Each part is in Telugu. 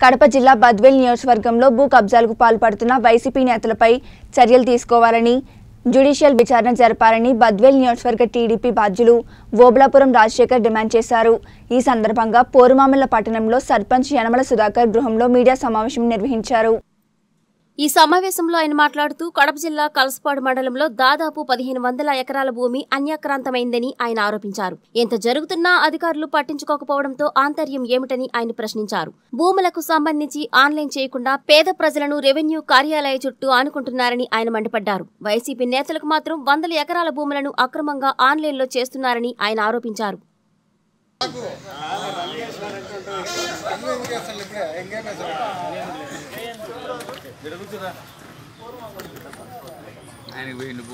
కడప జిల్లా బద్వేల్ నియోజకవర్గంలో భూ కబ్జాలకు పాల్పడుతున్న వైసీపీ నేతలపై చర్యలు తీసుకోవాలని జ్యుడిషియల్ విచారణ జరపాలని బద్వేల్ నియోజకవర్గ టీడీపీ బాధ్యులు ఓబులాపురం రాజశేఖర్ డిమాండ్ చేశారు ఈ సందర్భంగా పోరుమామిళ్ల పట్టణంలో సర్పంచ్ యనమల సుధాకర్ గృహంలో మీడియా సమావేశం నిర్వహించారు ఈ సమావేశంలో ఆయన మాట్లాడుతూ కడప జిల్లా కలసపాడు మండలంలో దాదాపు పదిహేను వందల ఎకరాల భూమి అన్యాక్రాంతమైందని ఆయన ఆరోపించారు ఎంత జరుగుతున్నా అధికారులు పట్టించుకోకపోవడంతో ఆంతర్యం ఏమిటని ఆయన ప్రశ్నించారు భూములకు సంబంధించి ఆన్లైన్ చేయకుండా పేద ప్రజలను రెవెన్యూ కార్యాలయ చుట్టూ ఆనుకుంటున్నారని ఆయన మండిపడ్డారు వైసీపీ నేతలకు మాత్రం వందల ఎకరాల భూములను అక్రమంగా ఆన్లైన్లో చేస్తున్నారని ఆయన ఆరోపించారు ఆయనకి పోయి నువ్వు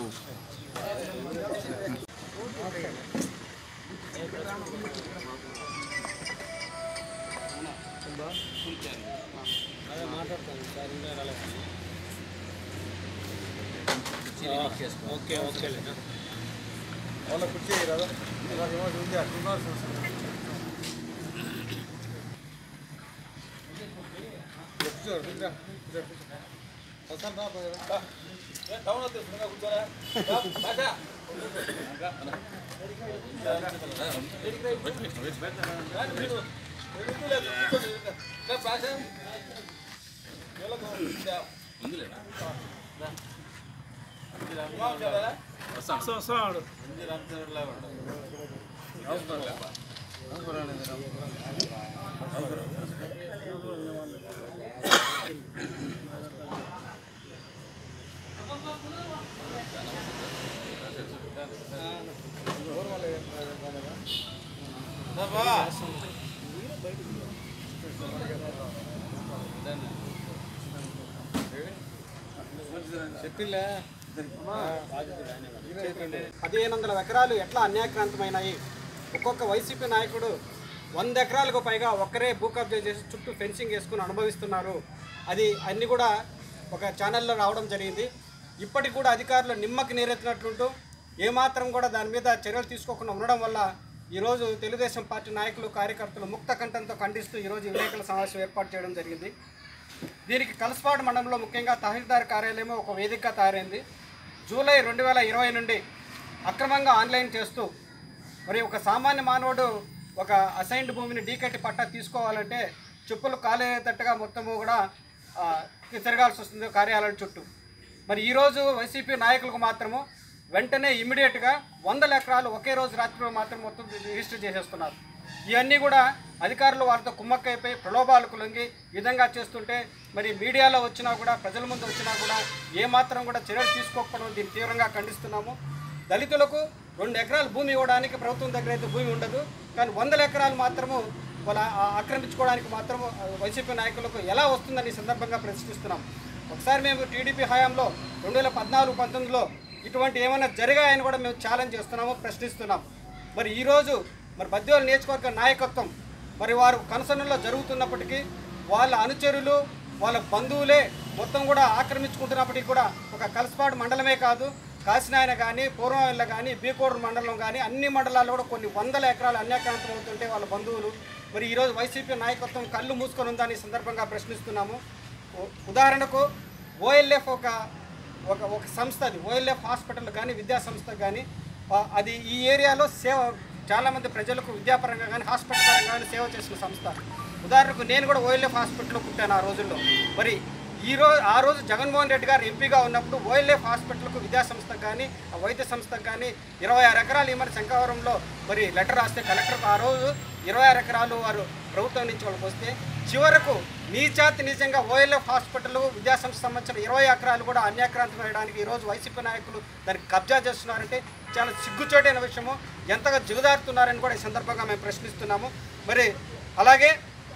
పదిహేను వందల ఎకరాలు ఎట్లా అన్యాక్రాంతమైనాయి ఒక్కొక్క వైసీపీ నాయకుడు వంద ఎకరాలకు పైగా ఒక్కరే భూ కబ్జా చేసి చుట్టూ ఫెన్సింగ్ వేసుకుని అనుభవిస్తున్నారు అది అన్ని కూడా ఒక ఛానల్లో రావడం జరిగింది ఇప్పటికి కూడా అధికారులు నిమ్మకి నీరెత్తినట్లుంటూ ఏమాత్రం కూడా దాని మీద చర్యలు తీసుకోకుండా ఉండడం వల్ల ఈరోజు తెలుగుదేశం పార్టీ నాయకులు కార్యకర్తలు ముక్త కంఠంతో ఖండిస్తూ ఈరోజు ఈ విలేకరుల సమావేశం ఏర్పాటు చేయడం జరిగింది దీనికి కలసపాడు మండలంలో ముఖ్యంగా తహసీల్దార్ కార్యాలయం ఒక వేదికగా తయారైంది జూలై రెండు వేల ఇరవై నుండి అక్రమంగా ఆన్లైన్ చేస్తూ మరి ఒక సామాన్య మానవుడు ఒక అసైన్డ్ భూమిని డీకట్టి పట్టా తీసుకోవాలంటే చెప్పులు కాలేటట్టుగా మొత్తము కూడా ఆ, తిరగాల్సి వస్తుంది కార్యాలయం చుట్టూ మరి ఈరోజు వైసీపీ నాయకులకు మాత్రము వెంటనే ఇమ్మీడియట్గా వందల ఎకరాలు ఒకే రోజు రాత్రిలో మాత్రం మొత్తం రిజిస్టర్ చేసేస్తున్నారు ఇవన్నీ కూడా అధికారులు వారితో కుమ్మక్కైపోయి ప్రలోభాలకు లొంగి ఈ విధంగా చేస్తుంటే మరి మీడియాలో వచ్చినా కూడా ప్రజల ముందు వచ్చినా కూడా ఏమాత్రం కూడా చర్యలు తీసుకోకపోవడం దీన్ని తీవ్రంగా ఖండిస్తున్నాము దళితులకు రెండు ఎకరాల భూమి ఇవ్వడానికి ప్రభుత్వం దగ్గర అయితే భూమి ఉండదు కానీ వందల ఎకరాలు మాత్రము వాళ్ళ ఆ- ఆక్రమించుకోవడానికి మాత్రము ఆ, వైసీపీ నాయకులకు ఎలా వస్తుందని ఈ సందర్భంగా ప్రశ్నిస్తున్నాం ఒకసారి మేము టీడీపీ హయాంలో రెండు వేల పద్నాలుగు పంతొమ్మిదిలో ఇటువంటి ఏమైనా జరిగాయని కూడా మేము ఛాలెంజ్ చేస్తున్నాము ప్రశ్నిస్తున్నాం మరి ఈరోజు మరి బద్వేలు నియోజకవర్గ నాయకత్వం మరి వారు కనసనలో జరుగుతున్నప్పటికీ వాళ్ళ అనుచరులు వాళ్ళ బంధువులే మొత్తం కూడా ఆక్రమించుకుంటున్నప్పటికీ కూడా ఒక కలసపాడు మండలమే కాదు కాశీనాయన కానీ పూర్వవెల్ల కానీ బీకోడు మండలం కానీ అన్ని మండలాల్లో కూడా కొన్ని వందల ఎకరాలు అన్యాక్రాంతం అవుతుంటే వాళ్ళ బంధువులు మరి ఈరోజు వైసీపీ నాయకత్వం కళ్ళు మూసుకొని ఉందని ఈ సందర్భంగా ప్రశ్నిస్తున్నాము ఉ- ఉదాహరణకు ఓఎల్ఎఫ్ ఒక ఒక ఒక సంస్థ అది ఓఎల్ఎఫ్ హాస్పిటల్ కానీ విద్యా సంస్థ కానీ ఆ, అది ఈ ఏరియాలో సేవ చాలామంది ప్రజలకు విద్యాపరంగా కానీ హాస్పిటల్ పరంగా కానీ సేవ చేసిన సంస్థ ఉదాహరణకు నేను కూడా ఓఎల్ఎఫ్ హాస్పిటల్లో పుట్టాను ఆ రోజుల్లో మరి ఈ రోజు ఆ రోజు జగన్మోహన్ రెడ్డి గారు ఎంపీగా ఉన్నప్పుడు ఓఎల్ఎఫ్ హాస్పిటల్కు విద్యా సంస్థకు కానీ ఆ వైద్య సంస్థకు కానీ ఇరవై ఆరు ఎకరాలు ఇమ్మని శంకవరంలో మరి లెటర్ రాస్తే కలెక్టర్కు ఆ రోజు ఇరవై ఆరు ఎకరాలు వారు ప్రభుత్వం నుంచి వాళ్ళకి వస్తే చివరకు నీచాతి నిజంగా ఓఎల్ఎఫ్ హాస్పిటల్ విద్యాసంస్థ సంబంధించిన ఇరవై ఎకరాలు కూడా అన్యాక్రాంతం వేయడానికి ఈరోజు వైసీపీ నాయకులు దానికి కబ్జా చేస్తున్నారంటే చాలా సిగ్గుచోటైన విషయము ఎంతగా జిగుదారుతున్నారని కూడా ఈ సందర్భంగా మేము ప్రశ్నిస్తున్నాము మరి అలాగే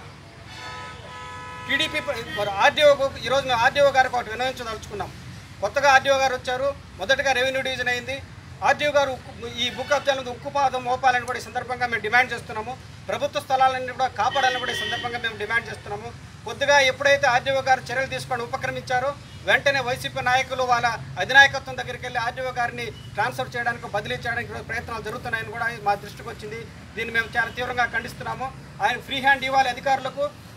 టీడీపీ ప్ర- మరి ఆర్డీఓ ఈరోజు మేము ఆర్డీఓ గారికి ఒకటి వినవించదలుచుకున్నాం కొత్తగా ఆర్డీఓ గారు వచ్చారు మొదటగా రెవెన్యూ డివిజన్ అయింది ఆర్డీఓ గారు ఉక్కు- ఈ బుక్ అబ్జాలను ఉక్కుపాదం మోపాలని కూడా ఈ సందర్భంగా మేము డిమాండ్ చేస్తున్నాము ప్రభుత్వ స్థలాలన్నీ కూడా కాపాడాలని కూడా ఈ సందర్భంగా మేము డిమాండ్ చేస్తున్నాము కొద్దిగా ఎప్పుడైతే ఆర్డీఓ గారు చర్యలు తీసుకొని ఉపక్రమించారో వెంటనే వైసీపీ నాయకులు వాళ్ళ అధినాయకత్వం దగ్గరికి వెళ్ళి ఆర్డీఓ గారిని ట్రాన్స్ఫర్ చేయడానికి బదిలీ చేయడానికి కూడా ప్రయత్నాలు జరుగుతున్నాయని కూడా మా దృష్టికి వచ్చింది దీన్ని మేము చాలా తీవ్రంగా ఖండిస్తున్నాము ఆయన ఫ్రీ హ్యాండ్ ఇవ్వాలి అధికారులకు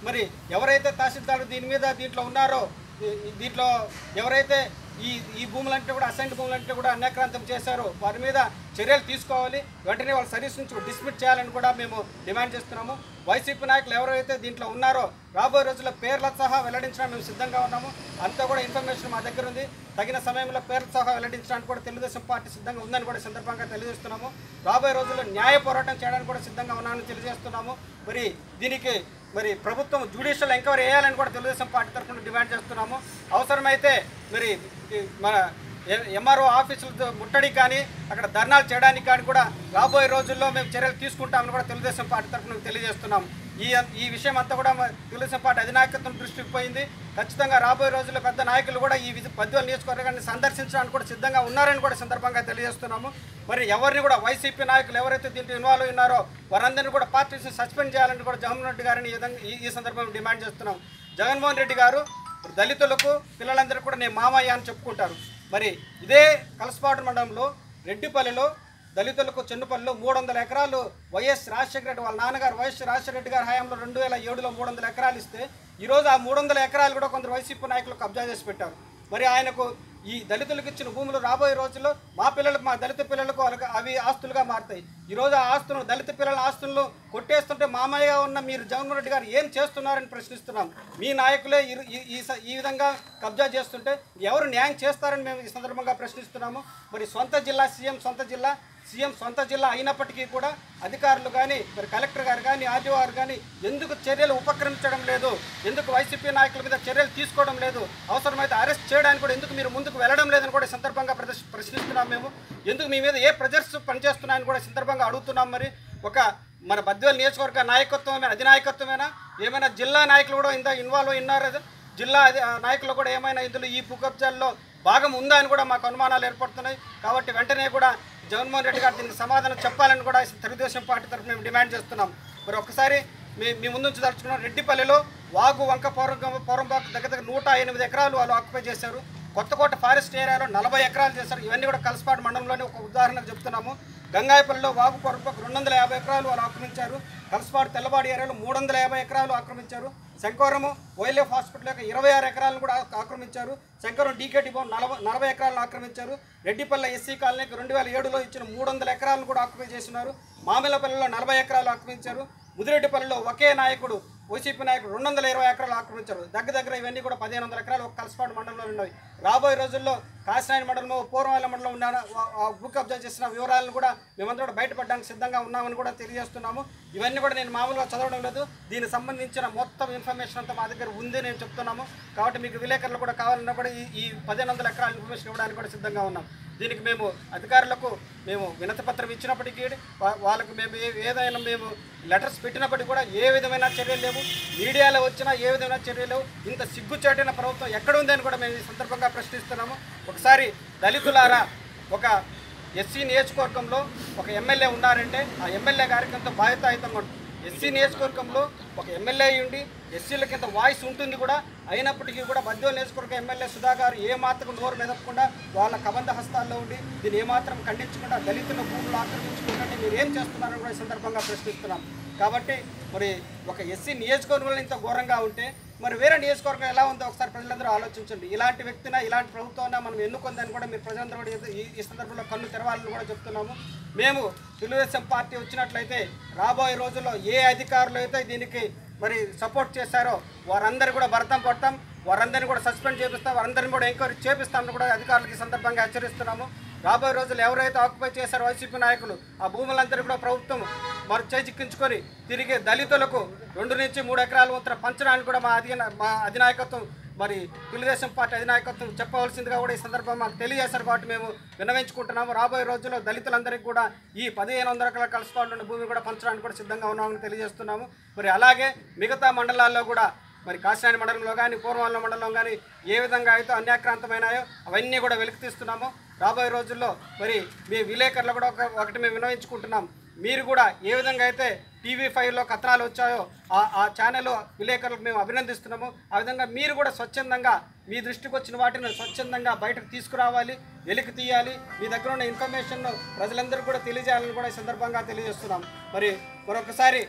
మరి ఎవరైతే తహసీల్దార్ దీని మీద దీంట్లో ఉన్నారో ఈ- ఈ దీంట్లో ఎవరైతే ఈ ఈ భూములంటే కూడా అసైన్డ్ భూములంటే కూడా అన్యాక్రాంతం చేశారో వారి మీద చర్యలు తీసుకోవాలి వెంటనే వాళ్ళ సర్వీస్ నుంచి డిస్మిట్ చేయాలని కూడా మేము డిమాండ్ చేస్తున్నాము వైసీపీ నాయకులు ఎవరైతే దీంట్లో ఉన్నారో రాబోయే రోజుల్లో పేర్ల సహా వెల్లడించడానికి మేము సిద్ధంగా ఉన్నాము అంతా కూడా ఇన్ఫర్మేషన్ మా దగ్గర ఉంది తగిన సమయంలో పేర్ల సహా వెల్లడించడానికి కూడా తెలుగుదేశం పార్టీ సిద్ధంగా ఉందని కూడా ఈ సందర్భంగా తెలియజేస్తున్నాము రాబోయే రోజుల్లో న్యాయ పోరాటం చేయడానికి కూడా సిద్ధంగా ఉన్నామని తెలియజేస్తున్నాము మరి దీనికి మరి ప్రభుత్వం జ్యుడిషియల్ ఎంక్వైరీ వేయాలని కూడా తెలుగుదేశం పార్టీ తరఫున డిమాండ్ చేస్తున్నాము అవసరమైతే మరి ఈ మన ఎంఆర్ఓ ఆఫీసులతో ముట్టడి కానీ అక్కడ ధర్నాలు చేయడానికి కానీ కూడా రాబోయే రోజుల్లో మేము చర్యలు తీసుకుంటామని కూడా తెలుగుదేశం పార్టీ తరఫున తెలియజేస్తున్నాం ఈ ఈ విషయం అంతా కూడా మా తెలుగుదేశం పార్టీ అధినాయకత్వం దృష్టికి పోయింది ఖచ్చితంగా రాబోయే రోజుల్లో పెద్ద నాయకులు కూడా ఈ విధి- పద్వల్ నియోజకవర్గాన్ని సందర్శించడానికి కూడా సిద్ధంగా ఉన్నారని కూడా సందర్భంగా తెలియజేస్తున్నాము మరి ఎవరిని కూడా వైసీపీ నాయకులు ఎవరైతే దీంట్లో ఇన్వాల్వ్ ఉన్నారో వారందరినీ కూడా పార్టీస్ని సస్పెండ్ చేయాలని కూడా జగన్మోహన్ రెడ్డి గారిని ఈ విధంగా ఈ- ఈ సందర్భంగా డిమాండ్ చేస్తున్నాం జగన్మోహన్ రెడ్డి గారు దళితులకు పిల్లలందరూ కూడా నేను మామయ్య అని చెప్పుకుంటారు మరి ఇదే కలసపాటు మండలంలో రెడ్డిపల్లిలో దళితులకు చెన్నుపల్లిలో మూడు వందల ఎకరాలు వైఎస్ రాజశేఖర రెడ్డి వాళ్ళ నాన్నగారు వైఎస్ రాజశేఖర రెడ్డి గారి హయాంలో రెండు వేల ఏడులో మూడు వందల ఎకరాలు ఇస్తే ఈరోజు ఆ మూడు వందల ఎకరాలు కూడా కొందరు వైసీపీ నాయకులు కబ్జా చేసి పెట్టారు మరి ఆయనకు ఈ దళితులకు ఇచ్చిన భూములు రాబోయే రోజుల్లో మా పిల్లలకు మా దళిత పిల్లలకు వాళ్ళకి అవి ఆస్తులుగా మారుతాయి ఈరోజు ఆ ఆస్తులను దళిత పిల్లల ఆస్తులను కొట్టేస్తుంటే మామయ్యగా ఉన్న మీరు జగన్మోహన్ రెడ్డి గారు ఏం చేస్తున్నారని ప్రశ్నిస్తున్నాం మీ నాయకులే ఈ- ఈ- ఈ స- ఈ విధంగా కబ్జా చేస్తుంటే ఎవరు న్యాయం చేస్తారని మేము ఈ సందర్భంగా ప్రశ్నిస్తున్నాము మరి సొంత జిల్లా సీఎం సొంత జిల్లా సీఎం సొంత జిల్లా అయినప్పటికీ కూడా అధికారులు కానీ మరి కలెక్టర్ గారు కానీ ఆర్డీఓ గారు కానీ ఎందుకు చర్యలు ఉపక్రమించడం లేదు ఎందుకు వైసీపీ నాయకుల మీద చర్యలు తీసుకోవడం లేదు అవసరమైతే అరెస్ట్ చేయడానికి కూడా ఎందుకు మీరు ముందుకు వెళ్ళడం లేదని కూడా ఈ సందర్భంగా ప్రదర్శ- ప్రశ్నిస్తున్నాం మేము ఎందుకు మీ మీద ఏ ప్రెజర్స్ పనిచేస్తున్నాయని కూడా ఈ సందర్భంగా అడుగుతున్నాం మరి ఒక మన బద్వేలు నియోజకవర్గ నాయకత్వమే అధినాయకత్వమేనా ఏమైనా జిల్లా నాయకులు కూడా ఇంత ఇన్వాల్వ్ అయి ఉన్నారు జిల్లా అధి- ఆ నాయకులు కూడా ఏమైనా ఇందులో ఈ భూకబ్జాల్లో భాగం ఉందా అని కూడా మాకు అనుమానాలు ఏర్పడుతున్నాయి కాబట్టి వెంటనే కూడా జగన్మోహన్ రెడ్డి గారు దీనికి సమాధానం చెప్పాలని కూడా ఈ తెలుగుదేశం పార్టీ తరఫున మేము డిమాండ్ చేస్తున్నాం మరి ఒక్కసారి మీ మీ ముందు నుంచి తలుచుకున్నాం రెడ్డిపల్లిలో వాగు వంక పౌరం పౌరంబాకు దగ్గర దగ్గర నూట ఎనిమిది ఎకరాలు వాళ్ళు ఆక్యుపై చేశారు కొత్తకోట ఫారెస్ట్ ఏరియాలో నలభై ఎకరాలు చేశారు ఇవన్నీ కూడా కలసపాటు మండలంలోనే ఒక ఉదాహరణకు చెప్తున్నాము గంగాయపల్లిలో వాగు పొరపాకు రెండు వందల యాభై ఎకరాలు వాళ్ళు ఆక్రమించారు కలసపాడు తెల్లబాడి ఏరియాలో మూడు వందల యాభై ఎకరాలు ఆక్రమించారు శంకవరము వైల్డ్ హాస్పిటల్ యొక్క ఇరవై ఆరు ఎకరాలను కూడా ఆ- ఆక్రమించారు శంకవరం డీకేటీ భవన్ నలభై నలభై ఎకరాలను ఆక్రమించారు రెడ్డిపల్లె ఎస్సీ కాలనీకి రెండు వేల ఏడులో ఇచ్చిన మూడు వందల ఎకరాలను కూడా ఆక్యుపై చేస్తున్నారు మామిలపల్లిలో నలభై ఎకరాలు ఆక్రమించారు ముదిరెడ్డిపల్లిలో ఒకే నాయకుడు వైసీపీ నాయకుడు రెండు వందల ఇరవై ఎకరాలు ఆక్రమించారు దగ్గర దగ్గర ఇవన్నీ కూడా పదిహేను వందల ఎకరాలు ఒక కలసపాడు మండలంలో ఉన్నాయి రాబోయే రోజుల్లో కాసినాయన మండలంలో పూర్వాల మండలం ఉన్న భూ కబ్జా చేసిన వివరాలను కూడా మేమందరూ కూడా బయటపడడానికి సిద్ధంగా ఉన్నామని కూడా తెలియజేస్తున్నాము ఇవన్నీ కూడా నేను మామూలుగా చదవడం లేదు దీనికి సంబంధించిన మొత్తం ఇన్ఫర్మేషన్ అంతా మా దగ్గర ఉంది నేను చెప్తున్నాము కాబట్టి మీకు విలేకరులు కూడా కావాలన్నా కూడా ఈ ఈ పదిహేను వందల ఎకరాల ఇన్ఫర్మేషన్ ఇవ్వడానికి కూడా సిద్ధంగా ఉన్నాం దీనికి మేము అధికారులకు మేము వినతి పత్రం ఇచ్చినప్పటికీ వా- వాళ్ళకు మేము ఏ- ఏదైనా మేము లెటర్స్ పెట్టినప్పటికీ కూడా ఏ విధమైన చర్యలు లేవు మీడియాలో వచ్చినా ఏ విధమైన చర్యలు లేవు ఇంత సిగ్గుచేటైన ప్రభుత్వం ఎక్కడ ఉందని కూడా మేము ఈ సందర్భంగా ప్రశ్నిస్తున్నాము ఒకసారి దళితులారా ఒక ఎస్సీ నియోజకవర్గంలో ఒక ఎమ్మెల్యే ఉన్నారంటే ఆ ఎమ్మెల్యే గారికి ఎంతో బాధ్యతాయుతంగా ఉంటుంది ఎస్సీ నియోజకవర్గంలో ఒక ఎమ్మెల్యే ఉండి ఎస్సీల కింద వాయిస్ ఉంటుంది కూడా అయినప్పటికీ కూడా మధ్య నియోజకవర్గ ఎమ్మెల్యే సుధా గారు ఏ మాత్రం నోరు మెదపకుండా వాళ్ళ కబంధ హస్తాల్లో ఉండి దీన్ని ఏమాత్రం ఖండించకుండా దళితుల భూములు ఆక్రమించుకుంటే మీరు ఏం చేస్తున్నారని కూడా ఈ సందర్భంగా ప్రశ్నిస్తున్నాం కాబట్టి మరి ఒక ఎస్సీ నియోజకవర్గంలో ఇంత ఘోరంగా ఉంటే మరి వేరే నియోజకవర్గం ఎలా ఉందో ఒకసారి ప్రజలందరూ ఆలోచించండి ఇలాంటి వ్యక్తిన ఇలాంటి ప్రభుత్వాన్ని మనం ఎన్నుకుందని కూడా మీరు ప్రజలందరూ కూడా ఈ- ఈ సందర్భంలో కన్ను తెరవాలని కూడా చెప్తున్నాము మేము తెలుగుదేశం పార్టీ వచ్చినట్లయితే రాబోయే రోజుల్లో ఏ అధికారులు అయితే దీనికి మరి సపోర్ట్ చేశారో వారందరూ కూడా భరతం పడతాం వారందరినీ కూడా సస్పెండ్ చేపిస్తాం వారందరినీ కూడా ఎంక్వైరీ చేపిస్తామని కూడా అధికారులకు ఈ సందర్భంగా హెచ్చరిస్తున్నాము రాబోయే రోజులు ఎవరైతే ఆక్యుపై చేశారో వైసీపీ నాయకులు ఆ భూములందరూ కూడా ప్రభుత్వం మరి చేజిక్కించుకొని తిరిగి దళితులకు రెండు నుంచి మూడు ఎకరాల ఉత్తర పంచడానికి కూడా మా అధిన మా అధినాయకత్వం మరి తెలుగుదేశం పార్టీ అధినాయకత్వం చెప్పవలసిందిగా కూడా ఈ సందర్భం మాకు తెలియజేశారు కాబట్టి మేము విన్నవించుకుంటున్నాము రాబోయే రోజుల్లో దళితులందరికీ కూడా ఈ పదిహేను వందల ఎకరాల కలుసుకోవాలన్న భూమి కూడా పంచడానికి కూడా సిద్ధంగా ఉన్నామని తెలియజేస్తున్నాము మరి అలాగే మిగతా మండలాల్లో కూడా మరి కాశీనాయన మండలంలో కానీ పూర్వాల మండలంలో కానీ ఏ విధంగా అయితే అన్యాక్రాంతమైనాయో అవన్నీ కూడా వెలికి తీస్తున్నాము రాబోయే రోజుల్లో మరి మీ విలేకరులు కూడా ఒక ఒకటి మేము వినవించుకుంటున్నాం మీరు కూడా ఏ విధంగా అయితే టీవీ ఫైవ్లో కథనాలు వచ్చాయో ఆ ఆ ఛానల్ విలేకరులకు మేము అభినందిస్తున్నాము ఆ విధంగా మీరు కూడా స్వచ్ఛందంగా మీ దృష్టికి వచ్చిన వాటిని స్వచ్ఛందంగా బయటకు తీసుకురావాలి వెలికి తీయాలి మీ దగ్గర ఉన్న ఇన్ఫర్మేషన్ ప్రజలందరూ కూడా తెలియజేయాలని కూడా ఈ సందర్భంగా తెలియజేస్తున్నాం మరి మరొకసారి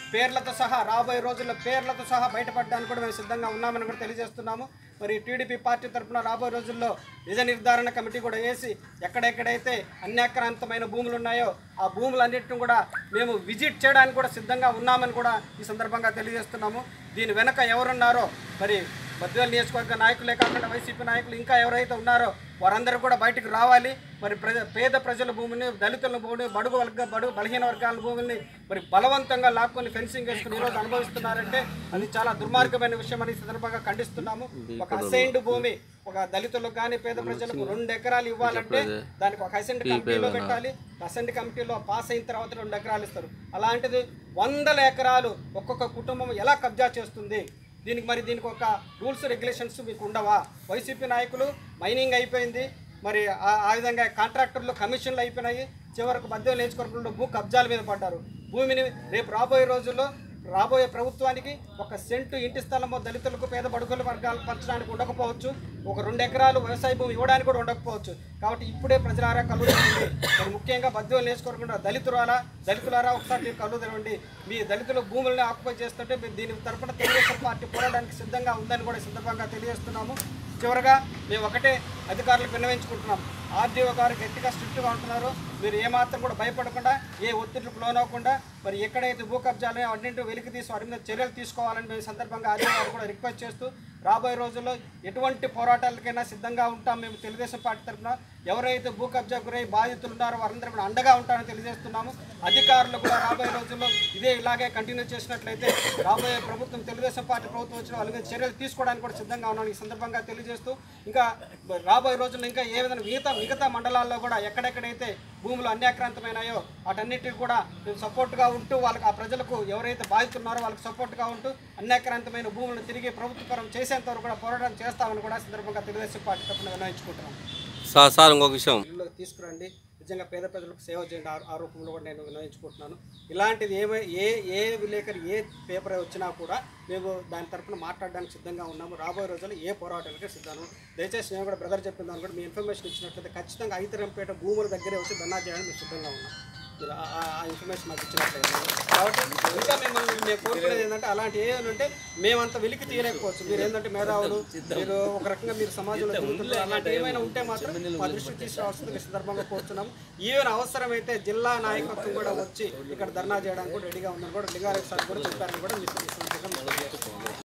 పేర్లతో సహా రాబోయే రోజుల్లో పేర్లతో సహా బయటపడడానికి కూడా మేము సిద్ధంగా ఉన్నామని కూడా తెలియజేస్తున్నాము మరి టీడీపీ పార్టీ తరఫున రాబోయే రోజుల్లో నిజ నిర్ధారణ కమిటీ కూడా వేసి ఎక్కడెక్కడైతే అన్యాక్రాంతమైన భూములు ఉన్నాయో ఆ భూములన్నింటిని కూడా మేము విజిట్ చేయడానికి కూడా సిద్ధంగా ఉన్నామని కూడా ఈ సందర్భంగా తెలియజేస్తున్నాము దీని వెనక ఎవరున్నారో మరి బద్వేలు నియోజకవర్గ నాయకులే కాకుండా వైసీపీ నాయకులు ఇంకా ఎవరైతే ఉన్నారో వారందరూ కూడా బయటకు రావాలి మరి ప్రజ పేద ప్రజల భూమిని దళితుల భూమిని బడుగు వర్గ బడుగు బలహీన వర్గాల భూమిని మరి బలవంతంగా లాక్కొని ఫెన్సింగ్ వేసుకుని ఈరోజు అనుభవిస్తున్నారంటే అది చాలా దుర్మార్గమైన విషయం అని ఈ సందర్భంగా ఖండిస్తున్నాము ఒక అసైన్డ్ భూమి ఒక దళితులకు కానీ పేద ప్రజలకు రెండు ఎకరాలు ఇవ్వాలంటే దానికి ఒక అసెంట్ కమిటీలో పెట్టాలి అసెంట్ కమిటీలో పాస్ అయిన తర్వాత రెండు ఎకరాలు ఇస్తారు అలాంటిది వందల ఎకరాలు ఒక్కొక్క కుటుంబం ఎలా కబ్జా చేస్తుంది దీనికి మరి దీనికి ఒక రూల్స్ రెగ్యులేషన్స్ మీకు ఉండవా వైసీపీ నాయకులు మైనింగ్ అయిపోయింది మరి ఆ- ఆ విధంగా కాంట్రాక్టర్లు కమిషన్లు అయిపోయినాయి చివరకు మధ్య నియోజకవర్గంలో భూ కబ్జాల మీద పడ్డారు భూమిని రేపు రాబోయే రోజుల్లో రాబోయే ప్రభుత్వానికి ఒక సెంటు ఇంటి స్థలము దళితులకు పేద బడుగుల వర్గాలు పంచడానికి ఉండకపోవచ్చు ఒక రెండు ఎకరాలు వ్యవసాయ భూమి ఇవ్వడానికి కూడా ఉండకపోవచ్చు కాబట్టి ఇప్పుడే ప్రజలారా కళ్ళు తెరవండి మరి ముఖ్యంగా బద్దులు నేర్చుకోకుండా దళితులారా దళితులారా ఒకసారి మీరు కళ్ళు తెరవండి మీ దళితుల భూములను ఆక్యుపై చేస్తుంటే మీరు దీని తరపున తెలుగుదేశం పార్టీ పోరాడానికి సిద్ధంగా ఉందని కూడా ఈ సందర్భంగా తెలియజేస్తున్నాము చివరగా మేము ఒకటే అధికారులకు విన్నవించుకుంటున్నాం ఆర్డీఓ గారు గట్టిగా స్ట్రిక్ట్గా ఉంటున్నారు మీరు ఏమాత్రం కూడా భయపడకుండా ఏ ఒత్తిడికి లోనవ్వకుండా మరి ఎక్కడైతే భూ కబ్జాలు అన్నింటి వెలికి తీసి వారి మీద చర్యలు తీసుకోవాలని మేము ఈ సందర్భంగా ఆర్డీఓ గారు కూడా రిక్వెస్ట్ చేస్తూ రాబోయే రోజుల్లో ఎటువంటి పోరాటాలకైనా సిద్ధంగా ఉంటాం మేము తెలుగుదేశం పార్టీ తరఫున ఎవరైతే భూ కబ్జా గురై బాధితులు ఉన్నారో వారందరూ కూడా అండగా ఉంటారని తెలియజేస్తున్నాము అధికారులు కూడా రాబోయే రోజుల్లో ఇదే ఇలాగే కంటిన్యూ చేసినట్లయితే రాబోయే ప్రభుత్వం తెలుగుదేశం పార్టీ ప్రభుత్వం వచ్చిన వాళ్ళ మీద చర్యలు తీసుకోవడానికి కూడా సిద్ధంగా ఉన్నాను ఈ సందర్భంగా తెలియజేస్తూ ఇంకా రాబోయే రోజుల్లో ఇంకా ఏ విధంగా మిగతా మిగతా మండలాల్లో కూడా ఎక్కడెక్కడైతే భూములు అన్యాక్రాంతమైనాయో వాటన్నిటికి కూడా మేము సపోర్ట్గా ఉంటూ వాళ్ళకి ఆ ప్రజలకు ఎవరైతే బాధితున్నారో వాళ్ళకి సపోర్ట్గా ఉంటూ అన్యాక్రాంతమైన భూములను తిరిగి ప్రభుత్వపరం చేసేంత వరకు కూడా పోరాటం చేస్తామని కూడా ఈ సందర్భంగా తెలుగుదేశం పార్టీ తరఫున విన్నవించుకుంటున్నాం సార్ సార్ ఇంకొక విషయం ఇల్లు తీసుకురండి నిజంగా పేద ప్రజలకు సేవ చేయండి ఆ- ఆ రూపంలో కూడా నేను విన్నవించుకుంటున్నాను ఇలాంటిది ఏమై ఏ ఏ విలేకరు ఏ పేపర్ వచ్చినా కూడా మేము దాని తరపున మాట్లాడడానికి సిద్ధంగా ఉన్నాము రాబోయే రోజుల్లో ఏ పోరాటానికి సిద్ధము దయచేసి నేను కూడా బ్రదర్ చెప్పిన దాన్ని కూడా మీ ఇన్ఫర్మేషన్ ఇచ్చినట్లయితే ఖచ్చితంగా ఐతరంపేట భూముల దగ్గరే వచ్చి ధర్నా చేయడానికి మేము సిద్ధంగా ఉన్నాం మీరు ఆ- ఆ- ఆ ఇన్ఫర్మేషన్ మాకు ఇచ్చినట్లయితే కాబట్టి ఇంకా మిమ్మల్ని మేము కోరుకునేది ఏంటంటే అలాంటి ఏమైనా ఉంటే మేమంత వెలికి తీయలేకపోవచ్చు మీరు ఏంటంటే మేధావులు మీరు ఒక రకంగా మీరు సమాజంలో తిరుగుతుంటారు అలాంటి ఏమైనా ఉంటే మాత్రం మా దృష్టికి తీసుకురావాల్సింది ఈ సందర్భంగా కోరుతున్నాము ఈవెన్ అవసరమైతే జిల్లా నాయకత్వం కూడా వచ్చి ఇక్కడ ధర్నా చేయడానికి కూడా రెడీగా ఉందని కూడా లింగారెడ్డి సార్ కూడా చెప్పారని కూడా మీకు ఈ సందర్భంగా